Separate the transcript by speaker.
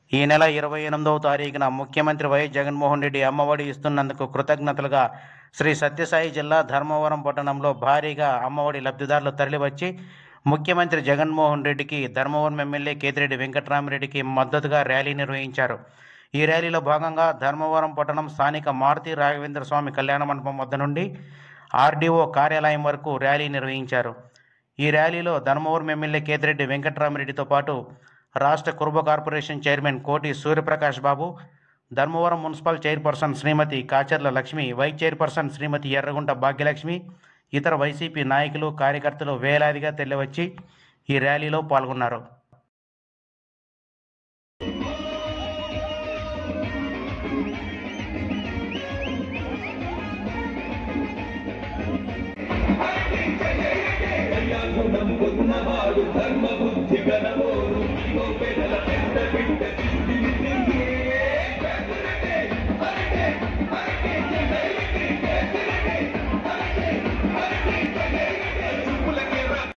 Speaker 1: ఈ నెల ఇరవై ఎనిమిదవ తారీఖున ముఖ్యమంత్రి వైఎస్ జగన్మోహన్ రెడ్డి అమ్మఒడి ఇస్తున్నందుకు కృతజ్ఞతలుగా శ్రీ సత్యసాయి జిల్లా ధర్మవరం పట్టణంలో భారీగా అమ్మఒడి లబ్ధిదారులు తరలివచ్చి ముఖ్యమంత్రి జగన్మోహన్ రెడ్డికి ధర్మవరం ఎమ్మెల్యే కేతిరెడ్డి వెంకట్రామరెడ్డికి మద్దతుగా ర్యాలీ నిర్వహించారు ఈ ర్యాలీలో భాగంగా ధర్మవరం పట్టణం స్థానిక మారుతి రాఘవేంద్ర స్వామి కళ్యాణ మండపం వద్ద నుండి ఆర్డీఓ కార్యాలయం వరకు ర్యాలీ నిర్వహించారు ఈ ర్యాలీలో ధర్మవరం ఎమ్మెల్యే కేతిరెడ్డి వెంకట్రామరెడ్డితో పాటు రాష్ట్ర కుర్బ corporation chairman Koti Suryaprakash Babu Dharmavaram municipal chairperson Srimathi Kacharla Lakshmi vice chairperson Srimathi Erragunta Bhagyalakshmi ఇతర వైసీపీ నాయకులు కార్యకర్తలు వేలాదిగా తెల్లవచ్చి ఈ ర్యాలీలో పాల్గొన్నారు
Speaker 2: ఉన్నవాడు ధర్మ బుద్ధి గణము